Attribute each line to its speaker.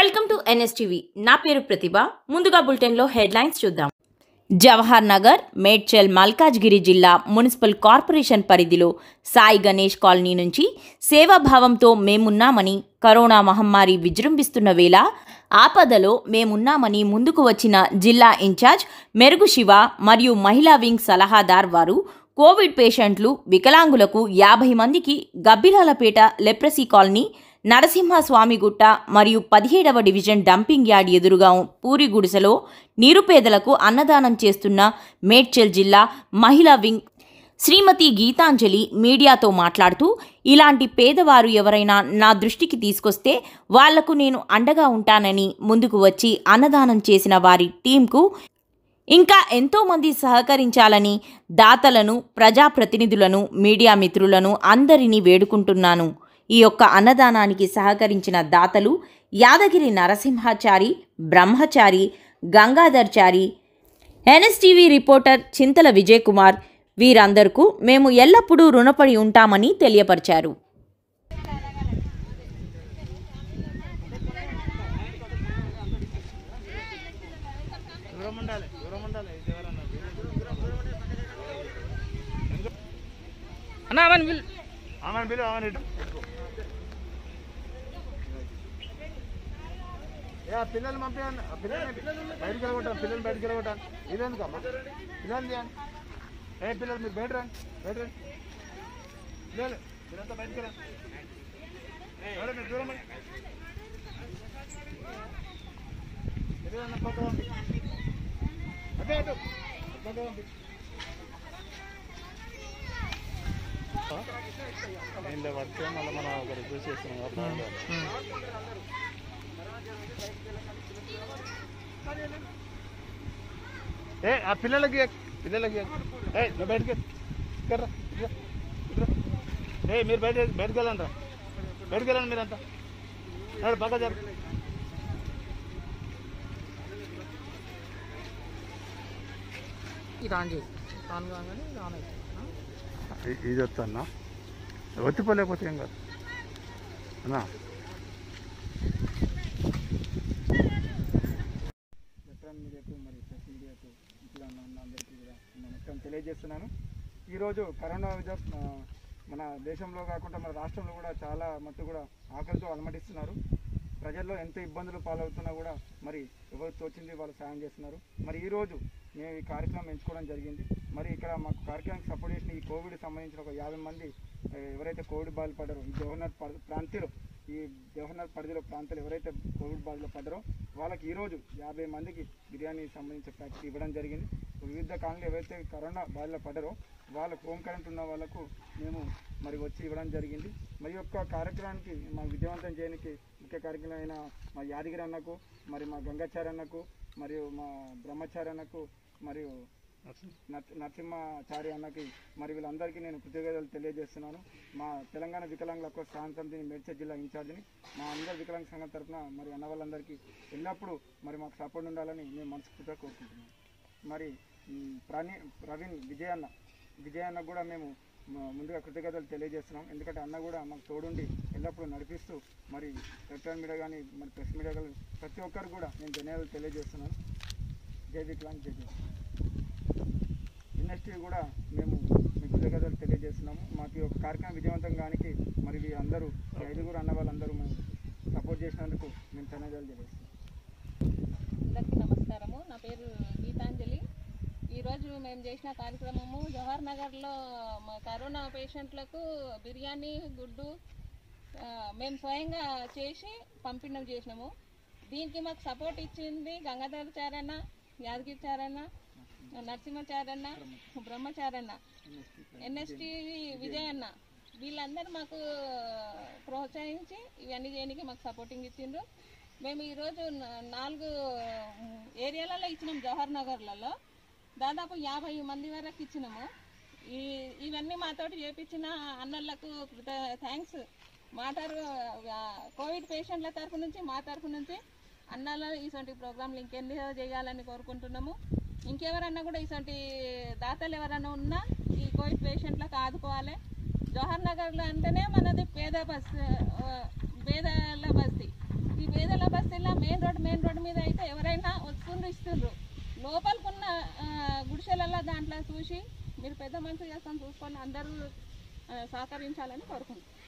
Speaker 1: Welcome to NSTV నా పేరు ప్రతిభ ముందుగా బులెటిన్లో హెడ్లైన్స్ చూద్దాం జవహర్ నగర్ మేడ్చల్ మల్కాజ్గిరి జిల్లా మున్సిపల్ కార్పొరేషన్ పరిధిలో సాయి గణేష్ కాలనీ నుంచి సేవాభావంతో మేమున్నామని కరోనా మహమ్మారి విజృంభిస్తున్న వేళ ఆపదలో మేమున్నామని ముందుకు వచ్చిన జిల్లా ఇన్ఛార్జ్ మెరుగు శివ మరియు మహిళా వింగ్ సలహాదార్ వారు కోవిడ్ పేషెంట్లు వికలాంగులకు యాభై మందికి గబ్బిలాలపేట లెప్రసీ కాలనీ నరసింహస్వామిగుట్ట మరియు పదిహేడవ డివిజన్ డంపింగ్ యార్డ్ ఎదురుగా పూరి గుడిసెలో నిరుపేదలకు అన్నదానం చేస్తున్న మేడ్చల్ జిల్లా మహిళా వింగ్ శ్రీమతి గీతాంజలి మీడియాతో మాట్లాడుతూ ఇలాంటి పేదవారు ఎవరైనా నా దృష్టికి తీసుకొస్తే వాళ్లకు నేను అండగా ఉంటానని ముందుకు వచ్చి అన్నదానం చేసిన వారి టీంకు ఇంకా ఎంతోమంది సహకరించాలని దాతలను ప్రజాప్రతినిధులను మీడియా మిత్రులను అందరినీ వేడుకుంటున్నాను ఈ యొక్క అన్నదానానికి సహకరించిన దాతలు యాదగిరి నరసింహాచారి బ్రహ్మచారి గంగాధర్చారి ఎన్ఎస్టీవీ రిపోర్టర్ చింతల విజయ్ కుమార్ వీరందరకు మేము ఎల్లప్పుడూ రుణపడి ఉంటామని తెలియపరిచారు
Speaker 2: దూరం ఉండాలి దూరం ఉండాలి ఇది ఎవరన్నా
Speaker 3: అన్న అవన్నీ పిల్
Speaker 2: ఆమెను పిలు ఆమెను ఇటు ఏ ఆ పిల్లలు పంపించండి ఆ పిల్లల్ని బయటికి వెళ్ళగొట్టాను పిల్లల్ని బయటికి వెళ్ళగొట్టాను ఇదేందుకు అమ్మా పిల్లలు తీయండి ఏ పిల్లలు మీరు బయట రండి బయట రండి పిల్లలు మీరంతా బయటికి రండి ఎవరు మీరు దూరం రండి. పిల్లలన్నా పక్కన పంపి. అదే అటు పక్కన పంపి. దీనిలో పడితే మళ్ళీ మనం ఒకటి చూసేస్తున్నాం కాబట్టి ఏ ఆ పిల్లలకి ఎక్, పిల్లలకి ఎక్. ఏ నువ్వు బయటకి కర్రా ఏ మీరు బయట బయటకు వెళ్ళండి రా బయటకు వెళ్ళండి మీరంతా నడు, పక్క జరు
Speaker 3: ఇది ఆన్ చేసి ఆన్ కాగానే ఇది ఆన్ అవుతుంది ఆ?
Speaker 2: ఇది వస్తానా ఒత్తిపోలేకపోతే ఏం కాదు అన్నా
Speaker 4: ఎలక్ట్రాన్ మీడియాకు మరి ప్రెస్ మీడియాకు ఇట్లా ఉన్న అందరికీ కూడా నమస్కారం తెలియజేస్తున్నాను ఈరోజు కరోనా విజ ఆ, మన దేశంలో కాకుండా మన రాష్ట్రంలో కూడా చాలా మత్తు కూడా ఆకలితో అలమటిస్తున్నారు ప్రజల్లో ఎంత ఇబ్బందులు పాలవుతున్నా కూడా మరి ఎవరు తోచింది వాళ్ళు సాయం చేస్తున్నారు మరి ఈరోజు మేము ఈ కార్యక్రమం ఎంచుకోవడం జరిగింది మరి ఇక్కడ మాకు కార్యక్రమానికి సపోర్ట్ చేసిన ఈ కోవిడ్ సంబంధించిన ఒక యాభై మంది ఆ, ఎవరైతే కోవిడ్ బాధలు పడ్డారో ఈ జవహర్నగర్ పరి- ప్రాంతంలో ఈ జవహర్నగర్ పరిధిలో ప్రాంతాలు ఎవరైతే కోవిడ్ బాధలో పడ్డారో వాళ్ళకి ఈరోజు యాభై మందికి బిర్యానీ సంబంధించిన ప్యాకెట్ ఇవ్వడం జరిగింది వివిధ కాలంలో ఎవరైతే కరోనా బాధలో పడ్డారో వాళ్ళ హోమ్ కరెంట్ ఉన్న వాళ్ళకు మేము మరి వచ్చి ఇవ్వడం జరిగింది మరి యొక్క కార్యక్రమానికి మా విజయవంతం చేయడానికి ముఖ్య కార్యక్రమం అయిన మా యాదగిరి అన్నకు మరి మా గంగాచారి అన్నకు మరియు మా బ్రహ్మచారి అన్నకు మరియు నరసి- నరసింహాచారి అన్నకి మరి వీళ్ళందరికీ నేను కృతజ్ఞతలు తెలియజేస్తున్నాను మా తెలంగాణ వికలాంగుల హక్కుల సహాయ సమితిని మేడ్చల్ జిల్లా ఇన్ఛార్జిని మా అందరి వికలాంగ సంఘం తరఫున మరి అన్న వాళ్ళందరికీ ఎల్లప్పుడూ మరి మాకు సపోర్ట్ ఉండాలని మేము మనస్ఫూర్తిగా కోరుకుంటున్నాం మరి మ్, ప్రణీ ప్రవీణ్ విజయ్ అన్న విజయ్ అన్న కూడా మేము మ- ముందుగా కృతజ్ఞతలు తెలియజేస్తున్నాం ఎందుకంటే అన్న కూడా మాకు తోడుండి ఎల్లప్పుడూ నడిపిస్తూ మరి ఎలక్ట్రానిక్ మీడియా కానీ మరి ప్రెస్ మీడియా కానీ ప్రతి ఒక్కరు కూడా నేను ధన్యవాదాలు తెలియజేస్తున్నాను జై వికలాంగ్ జై జై ఇండస్ట్రీ కూడా మేము మీకు కృతజ్ఞతలు తెలియజేస్తున్నాము మాకు ఈ ఒక కార్యక్రమం విజయవంతం కానికి మరి ఈ అందరూ ఈ ఐదుగురు అన్న వాళ్ళందరూ మేము సపోర్ట్ చేసినందుకు మేము ధన్యవాదాలు తెలియజేస్తున్నాం
Speaker 5: అందరికీ నమస్కారము నా పేరు గీతాంజలి ఈరోజు మేము చేసిన కార్యక్రమము జవహర్ నగర్లో మా కరోనా పేషెంట్లకు బిర్యానీ గుడ్డు ఆ, మేము స్వయంగా చేసి పంపిణీ చేసినాము దీనికి మాకు సపోర్ట్ ఇచ్చింది గంగాధర చారన్న యాదగిరి చారన్న నరసింహచారన్న బ్రహ్మచారన్న ఎన్ఎస్టి విజయన్న వీళ్ళందరూ మాకు ప్రోత్సహించి ఇవన్నీ చేయడానికి మాకు సపోర్టింగ్ ఇచ్చిండ్రు మేము ఈరోజు నా- నాలుగు ఏరియాలలో ఇచ్చినాం జవహర్ నగర్లలో దాదాపు యాభై మంది వరకు ఇచ్చినాము ఈ ఇవన్నీ మాతోటి చేపించిన అన్నలకు కృత థ్యాంక్స్ మా తరఫు కోవిడ్ పేషెంట్ల తరఫు నుంచి మా తరఫు నుంచి అన్నల ఇటువంటి ప్రోగ్రాంలు ఇంకెన్ని చేయాలని కోరుకుంటున్నాము ఇంకెవరన్నా కూడా ఇటువంటి దాతలు ఎవరైనా ఉన్నా ఈ కోవిడ్ పేషెంట్లకు ఆదుకోవాలి జవహర్ నగర్లో అంటేనే మనది పేద బస్ ఆ, పేదల బస్తీ ఈ పేదల బస్తీలో రోడ్ మెయిన్ రోడ్ మీద అయితే ఎవరైనా వస్తుండ్రు ఇస్తుండ్రు లోపలికున్న ఆ, గుడిసెలల్లో దాంట్లో చూసి మీరు పెద్ద మనుషులు చేస్తాను చూసుకొని అందరూ ఆ, సహకరించాలని కోరుకుంటున్నాను